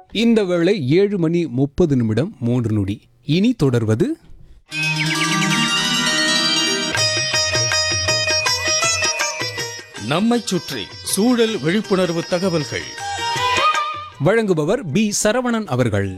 இந்த வேளை ஏழு மணி முப்பது நிமிடம் மூன்று நொடி இனி தொடர்வது நம்மைச் சுற்றி சூழல் விழிப்புணர்வு தகவல்கள் வழங்குபவர் பி சரவணன் அவர்கள்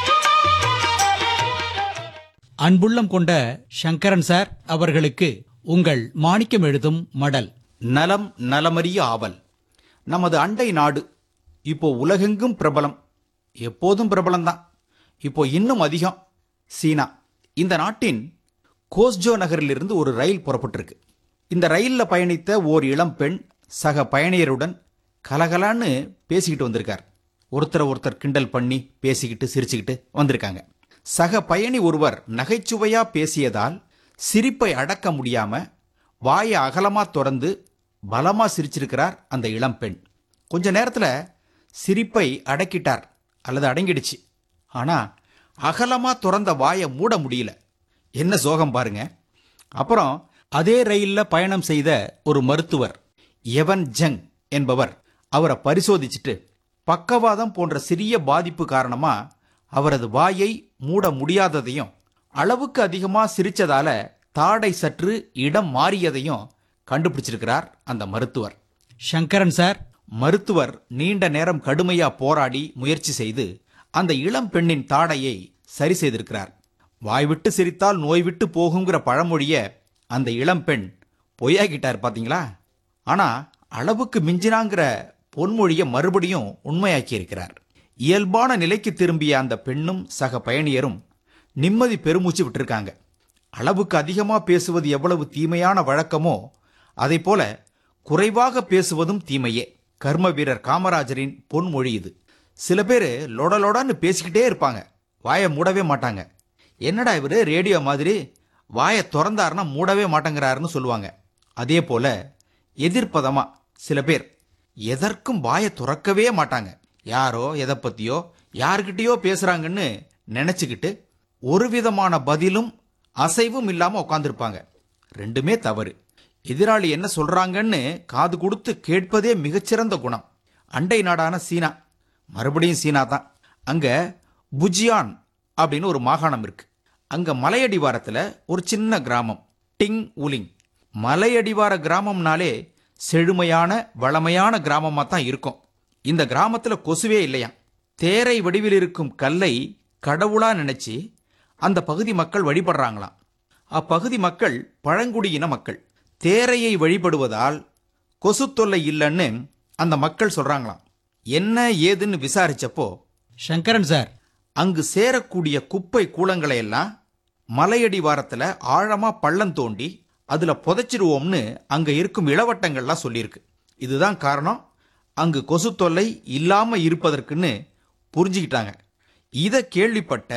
அன்புள்ளம் கொண்ட சங்கரன் சார் அவர்களுக்கு உங்கள் மாணிக்கம் எழுதும் மடல் நலம் நலமறிய ஆவல் நமது அண்டை நாடு இப்போ உலகெங்கும் பிரபலம் எப்போதும் பிரபலம்தான் இப்போ இன்னும் அதிகம் சீனா இந்த நாட்டின் கோஸ்ஜோ நகரிலிருந்து ஒரு ரயில் புறப்பட்டிருக்கு இந்த ரயில்ல பயணித்த ஓர் இளம் பெண் சக பயணியருடன் கலகலான்னு பேசிக்கிட்டு வந்திருக்கார் ஒருத்தரை ஒருத்தர் கிண்டல் பண்ணி பேசிக்கிட்டு சிரிச்சுக்கிட்டு வந்திருக்காங்க சக பயணி ஒருவர் நகைச்சுவையா பேசியதால் சிரிப்பை அடக்க முடியாம வாயை அகலமா திறந்து பலமா சிரிச்சிருக்கிறார் அந்த இளம் பெண் கொஞ்ச நேரத்துல சிரிப்பை அடக்கிட்டார் அல்லது அடங்கிடுச்சு ஆனா அகலமா திறந்த வாயை மூட முடியல என்ன சோகம் பாருங்க அப்புறம் அதே ரயில்ல பயணம் செய்த ஒரு மருத்துவர் எவன் ஜங் என்பவர் அவரை பரிசோதிச்சுட்டு பக்கவாதம் போன்ற சிறிய பாதிப்பு காரணமா அவரது வாயை மூட முடியாததையும் அளவுக்கு அதிகமா சிரிச்சதால தாடை சற்று இடம் மாறியதையும் கண்டுபிடிச்சிருக்கிறார் அந்த மருத்துவர் சங்கரன் சார் மருத்துவர் நீண்ட நேரம் கடுமையா போராடி முயற்சி செய்து அந்த இளம் பெண்ணின் தாடையை சரி செய்திருக்கிறார் வாய் விட்டு சிரித்தால் நோய் விட்டு போகுங்கிற பழமொழிய அந்த இளம் பெண் பொய்யாக்கிட்டார் பாத்தீங்களா ஆனா அளவுக்கு மிஞ்சினாங்கிற பொன்மொழிய மறுபடியும் உண்மையாக்கி இருக்கிறார் இயல்பான நிலைக்கு திரும்பிய அந்த பெண்ணும் சக பயணியரும் நிம்மதி பெருமூச்சு விட்டிருக்காங்க அளவுக்கு அதிகமா பேசுவது எவ்வளவு தீமையான வழக்கமோ அதை போல குறைவாக பேசுவதும் தீமையே கர்ம வீரர் காமராஜரின் பொன்மொழி இது சில பேர் லொடலொடன்னு பேசிக்கிட்டே இருப்பாங்க வாயை மூடவே மாட்டாங்க என்னடா இவரு ரேடியோ மாதிரி வாயை திறந்தாருன்னா மூடவே மாட்டேங்கிறாருன்னு சொல்லுவாங்க அதே போல எதிர்ப்பதமா சில பேர் எதற்கும் வாயை துறக்கவே மாட்டாங்க யாரோ எதை பத்தியோ யார்கிட்டயோ பேசுறாங்கன்னு நினைச்சுக்கிட்டு ஒரு விதமான பதிலும் அசைவும் இல்லாம உட்காந்துருப்பாங்க ரெண்டுமே தவறு எதிராளி என்ன சொல்றாங்கன்னு காது கொடுத்து கேட்பதே மிகச்சிறந்த குணம் அண்டை நாடான சீனா மறுபடியும் சீனா தான் அங்க புஜியான் அப்படின்னு ஒரு மாகாணம் இருக்கு அங்க மலையடிவாரத்துல ஒரு சின்ன கிராமம் டிங் உலிங் மலையடிவார கிராமம்னாலே செழுமையான வளமையான கிராமமா தான் இருக்கும் இந்த கிராமத்துல கொசுவே இல்லையா தேரை வடிவில் இருக்கும் கல்லை கடவுளா நினைச்சு அந்த பகுதி மக்கள் வழிபடுறாங்களாம் அப்பகுதி மக்கள் பழங்குடியின மக்கள் தேரையை வழிபடுவதால் கொசு தொல்லை இல்லைன்னு அந்த மக்கள் சொல்றாங்களாம் என்ன ஏதுன்னு விசாரிச்சப்போ சங்கரன் சார் அங்கு சேரக்கூடிய குப்பை கூலங்களை எல்லாம் மலையடிவாரத்துல ஆழமா பள்ளம் தோண்டி அதுல புதைச்சிடுவோம்னு அங்க இருக்கும் இளவட்டங்கள்லாம் சொல்லியிருக்கு இதுதான் காரணம் அங்கு கொசு தொல்லை இல்லாம இருப்பதற்குன்னு புரிஞ்சுக்கிட்டாங்க இதை கேள்விப்பட்ட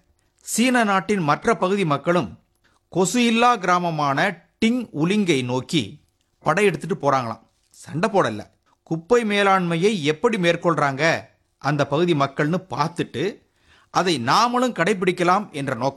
சீன நாட்டின் மற்ற பகுதி மக்களும் கொசு இல்லா கிராமமான டிங் உலிங்கை நோக்கி படையெடுத்துட்டு போறாங்களாம் சண்டை போடல குப்பை மேலாண்மையை எப்படி மேற்கொள்றாங்க அந்த பகுதி மக்கள்னு பார்த்துட்டு அதை நாமளும் கடைபிடிக்கலாம் என்ற நோக்கம்